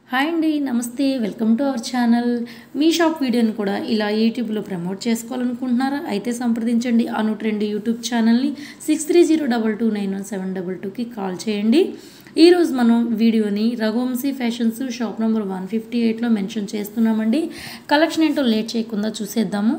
hi అండి నమస్తే welcome to our channel మీ షాప్ వీడియోని కూడా ఇలా యూట్యూబ్లో ప్రమోట్ చేసుకోవాలనుకుంటున్నారా అయితే సంప్రదించండి అను ట్రెండ్ యూట్యూబ్ ఛానల్ని six three zero double two nine one seven double టూకి కాల్ చేయండి ఈరోజు మనం వీడియోని Raghuvamshi fashions shop number one fifty ఎయిట్లో మెన్షన్ చేస్తున్నామండి కలెక్షన్ ఏంటో లేట్ చేయకుండా చూసేద్దాము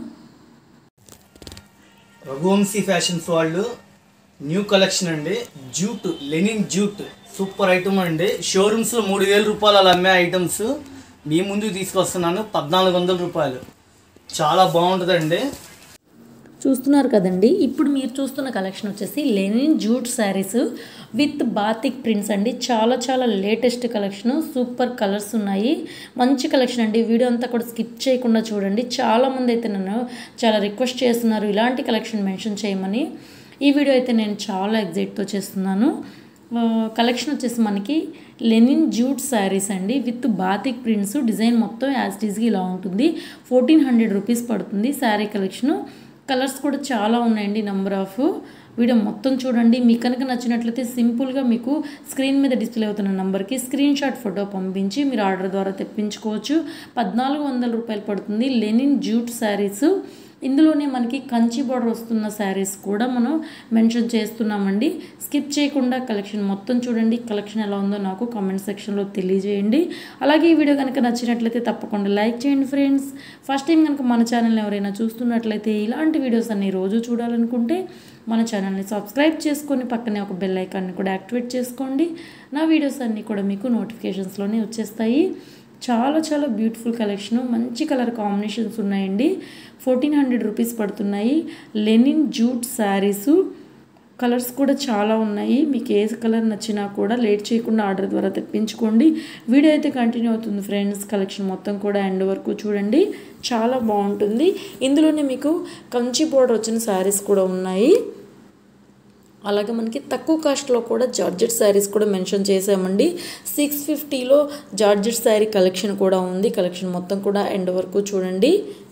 రఘువంశీ ఫ్యాషన్స్ వాళ్ళు న్యూ కలెక్షన్ అండి jute linen jute super item అండి షోరూమ్స్లో మూడు వేల రూపాయలు అలా అమ్మే ఐటమ్స్ మీ ముందుకు తీసుకొస్తున్నాను పద్నాలుగు వందల రూపాయలు చాలా బాగుంటుందండి చూస్తున్నారు కదండి ఇప్పుడు మీరు చూస్తున్న కలెక్షన్ వచ్చేసి linen jute saris with batik prints అండి చాలా చాలా లేటెస్ట్ కలెక్షన్ సూపర్ కలర్స్ ఉన్నాయి మంచి కలెక్షన్ అండి వీడియో అంతా కూడా స్కిప్ చేయకుండా చూడండి చాలామంది అయితే నన్ను చాలా రిక్వెస్ట్ చేస్తున్నారు ఇలాంటి కలెక్షన్ మెన్షన్ చేయమని ఈ వీడియో అయితే నేను చాలా ఎగ్జైట్తో చేస్తున్నాను ఆ, కలెక్షన్ వచ్చేసి మనకి లెనిన్ జూట్ శారీస్ అండి విత్ బాతిక్ ప్రింట్స్ డిజైన్ మొత్తం యాజ్ టీజ్గా ఇలా ఉంటుంది ఫోర్టీన్ హండ్రెడ్ రూపీస్ పడుతుంది శారీ కలెక్షను కలర్స్ కూడా చాలా ఉన్నాయండి నెంబర్ ఆఫ్ వీడియో మొత్తం చూడండి మీకు కనుక నచ్చినట్లయితే సింపుల్గా మీకు స్క్రీన్ మీద డిస్ప్లే అవుతున్న నెంబర్కి స్క్రీన్ షాట్ ఫోటో పంపించి మీరు ఆర్డర్ ద్వారా తెప్పించుకోవచ్చు పద్నాలుగు వందల రూపాయలు పడుతుంది లెనిన్ జూట్ శారీస్ ఇందులోనే మనకి కంచి బార్డర్ వస్తున్న శారీస్ కూడా మనం మెన్షన్ చేస్తున్నామండి స్కిప్ చేయకుండా కలెక్షన్ మొత్తం చూడండి కలెక్షన్ ఎలా ఉందో నాకు కామెంట్ సెక్షన్లో తెలియజేయండి అలాగే ఈ వీడియో కనుక నచ్చినట్లయితే తప్పకుండా లైక్ చేయండి ఫ్రెండ్స్ ఫస్ట్ టైం కనుక మన ఛానల్ని ఎవరైనా చూస్తున్నట్లయితే ఇలాంటి వీడియోస్ అన్ని రోజు చూడాలనుకుంటే మన ఛానల్ని సబ్స్క్రైబ్ చేసుకొని పక్కనే ఒక బెల్ ఐకాన్ని కూడా యాక్టివేట్ చేసుకోండి నా వీడియోస్ అన్నీ కూడా మీకు నోటిఫికేషన్స్లోనే వచ్చేస్తాయి చాలా చాలా బ్యూటిఫుల్ కలెక్షన్ మంచి కలర్ కాంబినేషన్స్ ఉన్నాయండి ఫోర్టీన్ హండ్రెడ్ రూపీస్ పడుతున్నాయి లెనిన్ జూట్ శారీసు కలర్స్ కూడా చాలా ఉన్నాయి మీకు ఏ కలర్ నచ్చినా కూడా లేట్ చేయకుండా ఆర్డర్ ద్వారా తెప్పించుకోండి వీడియో అయితే కంటిన్యూ అవుతుంది ఫ్రెండ్స్ కలెక్షన్ మొత్తం కూడా ఎండ్ వరకు చూడండి చాలా బాగుంటుంది ఇందులోనే మీకు కంచి బోర్డర్ వచ్చిన శారీస్ కూడా ఉన్నాయి అలాగే మనకి తక్కువ కాస్ట్లో కూడా జార్జెట్ శారీస్ కూడా మెన్షన్ చేసామండి సిక్స్ ఫిఫ్టీలో జార్జెట్ శారీ కలెక్షన్ కూడా ఉంది కలెక్షన్ మొత్తం కూడా ఎండ్ వరకు చూడండి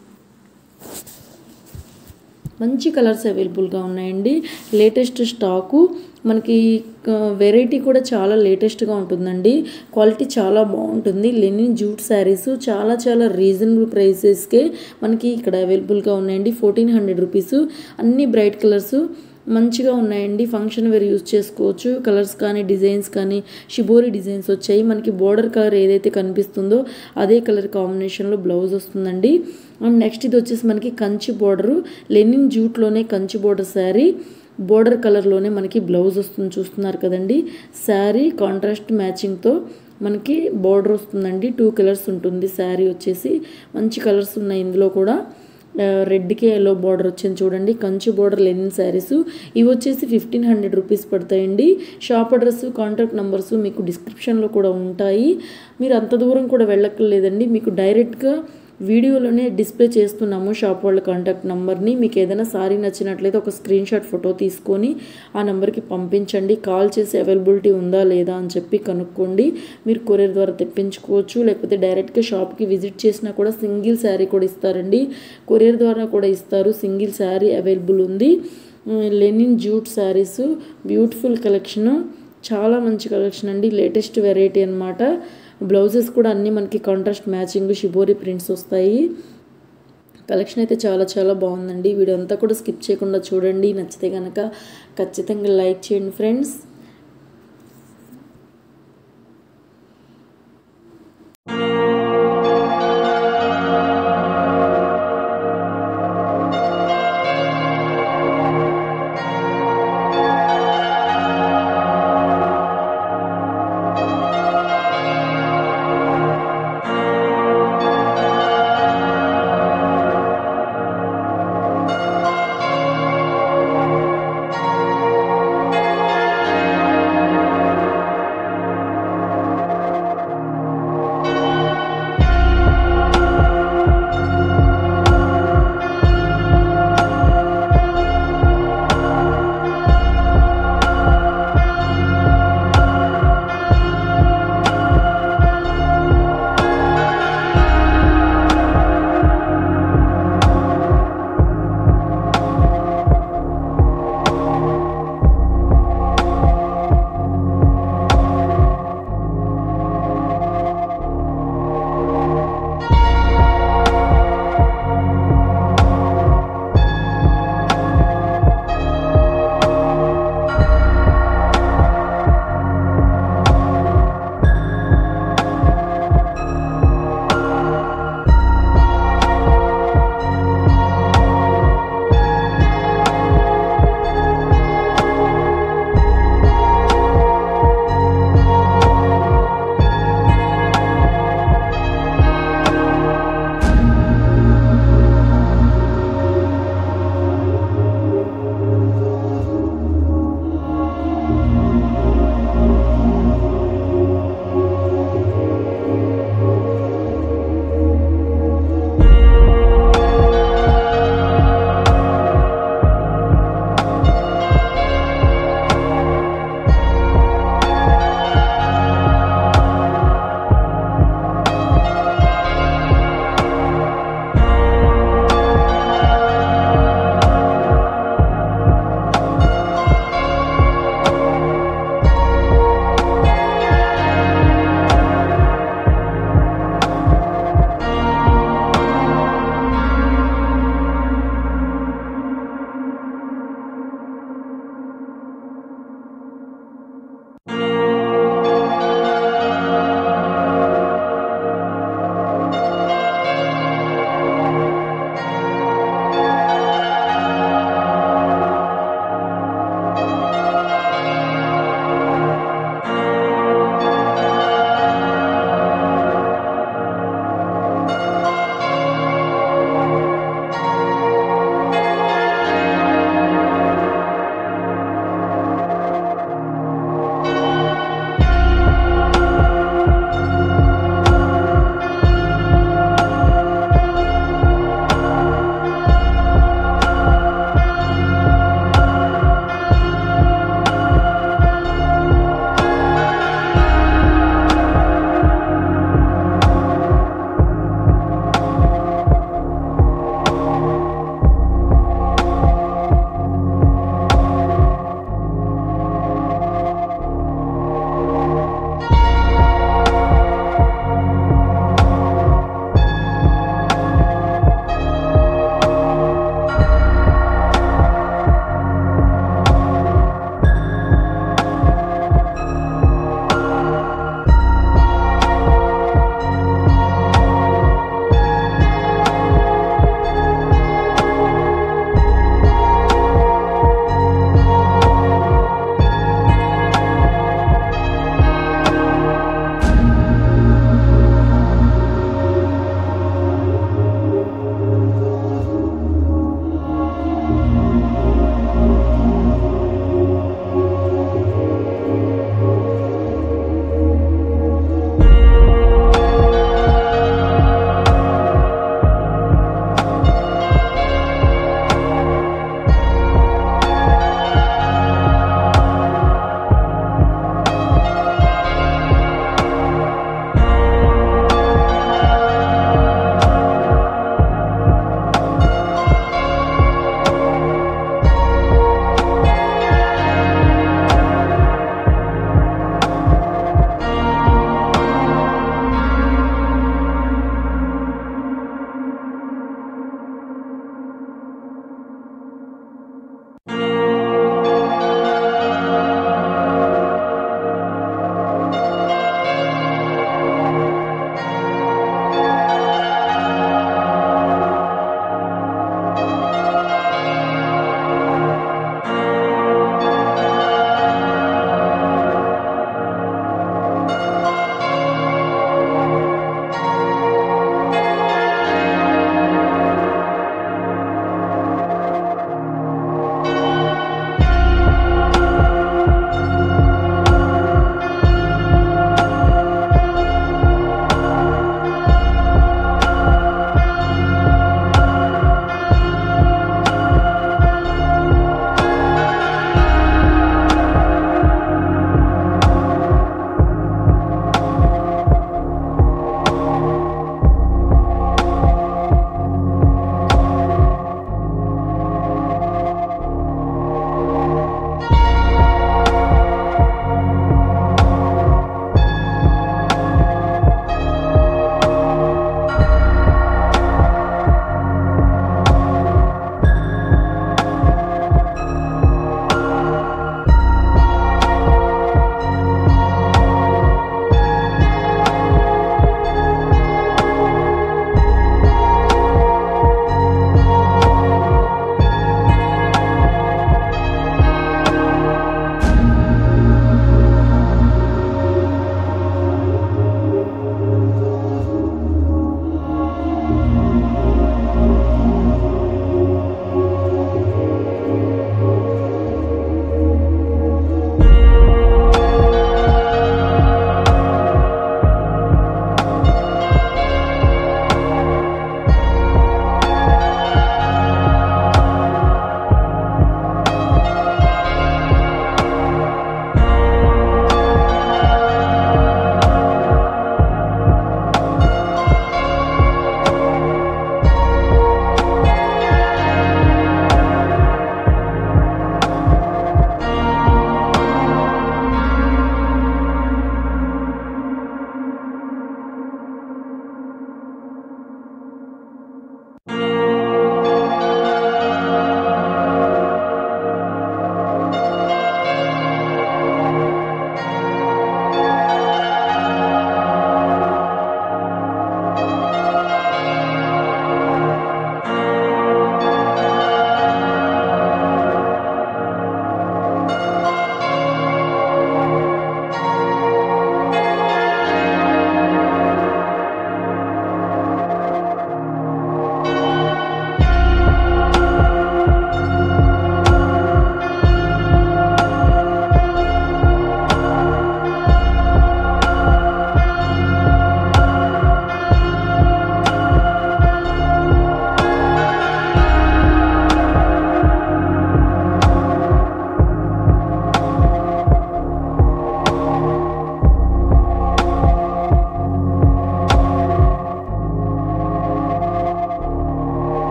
మంచి కలర్స్ అవైలబుల్గా ఉన్నాయండి లేటెస్ట్ స్టాకు మనకి వెరైటీ కూడా చాలా లేటెస్ట్గా ఉంటుందండి క్వాలిటీ చాలా బాగుంటుంది లెనిన్ జూట్ శారీస్ చాలా చాలా రీజనబుల్ ప్రైసెస్కే మనకి ఇక్కడ అవైలబుల్గా ఉన్నాయండి ఫోర్టీన్ హండ్రెడ్ రూపీస్ అన్ని బ్రైట్ కలర్స్ మంచిగా ఉన్నాయండి ఫంక్షన్ వేర్ యూజ్ చేసుకోవచ్చు కలర్స్ కానీ డిజైన్స్ కానీ షిబోరి డిజైన్స్ వచ్చాయి మనకి బోర్డర్ కలర్ ఏదైతే కనిపిస్తుందో అదే కలర్ కాంబినేషన్లో బ్లౌజ్ వస్తుందండి అండ్ నెక్స్ట్ ఇది వచ్చేసి మనకి కంచి బోర్డరు లెనిన్ జూట్లోనే కంచి బోర్డర్ శారీ బోర్డర్ కలర్లోనే మనకి బ్లౌజ్ వస్తుంది చూస్తున్నారు కదండి శారీ కాంట్రాస్ట్ మ్యాచింగ్తో మనకి బోర్డర్ వస్తుందండి టూ కలర్స్ ఉంటుంది శారీ వచ్చేసి మంచి కలర్స్ ఉన్నాయి ఇందులో కూడా రెడ్కి ఎల్లో బార్డర్ వచ్చింది చూడండి కంచి బార్డర్ లెనిన్ శారీస్ ఇవి వచ్చేసి ఫిఫ్టీన్ హండ్రెడ్ రూపీస్ పడతాయండి షాప్ అడ్రస్ కాంటాక్ట్ నెంబర్స్ మీకు డిస్క్రిప్షన్లో కూడా ఉంటాయి మీరు అంత దూరం కూడా వెళ్ళక్కర్లేదండి మీకు డైరెక్ట్గా వీడియోలోనే డిస్ప్లే చేస్తున్నాము షాప్ వాళ్ళ కాంటాక్ట్ నెంబర్ని మీకు ఏదైనా సారీ నచ్చినట్లయితే ఒక స్క్రీన్ షాట్ ఫోటో తీసుకొని ఆ నెంబర్కి పంపించండి కాల్ చేసి అవైలబిలిటీ ఉందా లేదా అని చెప్పి కనుక్కోండి మీరు కొరియర్ ద్వారా తెప్పించుకోవచ్చు లేకపోతే డైరెక్ట్గా షాప్కి విజిట్ చేసినా కూడా సింగిల్ శారీ కూడా ఇస్తారండి కొరియర్ ద్వారా కూడా ఇస్తారు సింగిల్ శారీ అవైలబుల్ ఉంది linen jute saris beautiful collection చాలా మంచి కలెక్షన్ అండి లేటెస్ట్ వెరైటీ అనమాట బ్లౌజెస్ కూడా అన్నీ మనకి కాంట్రాస్ట్ మ్యాచింగ్ షిబోరి ప్రింట్స్ వస్తాయి కలెక్షన్ అయితే చాలా చాలా బాగుందండి వీడియో అంతా కూడా స్కిప్ చేయకుండా చూడండి నచ్చితే కనుక ఖచ్చితంగా లైక్ చేయండి ఫ్రెండ్స్